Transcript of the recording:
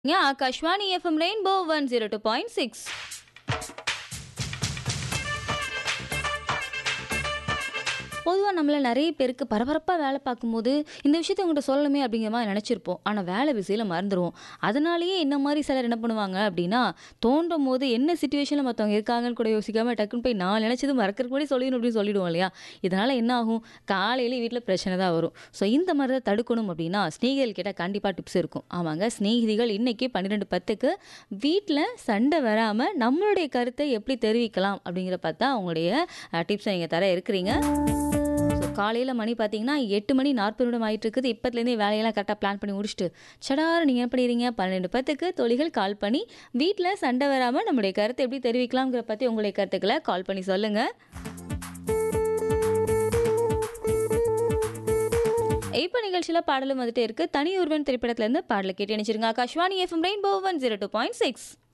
Akashvani FM rainbow one zero two point six பொதுவாக நம்மள நிறைய பேருக்கு பரபரப்பாக வேலை பார்க்கும்போது இந்த விஷயத்தை உங்கள்கிட்ட சொல்லணுமே அப்படிங்கிற மாதிரி நினச்சிருப்போம் ஆனால் வேலை பிஸியில் மறந்துடுவோம் அதனாலேயே என்ன மாதிரி சிலர் என்ன பண்ணுவாங்க அப்படின்னா தோன்றும் போது என்ன சுச்சுவேஷனில் மற்றவங்க இருக்காங்கன்னு கூட யோசிக்காம டக்குன்னு போய் நான் நினச்சது மறக்கிறதுக்கு முன்னாடி சொல்லிடணும் அப்படின்னு சொல்லிடுவோம் இல்லையா இதனால் என்ன ஆகும் காலையில் வீட்டில் பிரச்சனை தான் வரும் ஸோ இந்த மாதிரி தான் தடுக்கணும் அப்படின்னா ஸ்நேகிகள் கிட்ட கண்டிப்பாக டிப்ஸ் இருக்கும் ஆமாங்க ஸ்நேகிதிகள் இன்றைக்கி பன்னிரெண்டு பத்துக்கு வீட்டில் சண்டை வராமல் நம்மளுடைய கருத்தை எப்படி தெரிவிக்கலாம் அப்படிங்கிற பார்த்தா அவங்களுடைய டிப்ஸை நீங்கள் தர இருக்கிறீங்க ஸோ காலையில் மணி பார்த்தீங்கன்னா எட்டு மணி நாற்பது நிமிடம் ஆயிட்டு இருக்குது இப்போத்துலேருந்தே வேலையெல்லாம் கரெக்டாக பிளான் பண்ணி முடிச்சுட்டு சடார் நீங்கள் என்ன பண்ணிடுறீங்க பன்னெண்டு பத்துக்கு தொழில்கள் கால் பண்ணி வீட்டில் சண்டை வராமல் நம்முடைய கருத்தை எப்படி தெரிவிக்கலாம்ங்கிற பற்றி உங்களுடைய கருத்துக்களை கால் பண்ணி சொல்லுங்கள் இப்போ நிகழ்ச்சியில் பாடலும் வந்துட்டே இருக்கு தனி ஒருவன் திரைப்படத்துலேருந்து பாடலை கேட்டு நினைச்சிருங்க Akashvani FM rainbow one zero two point six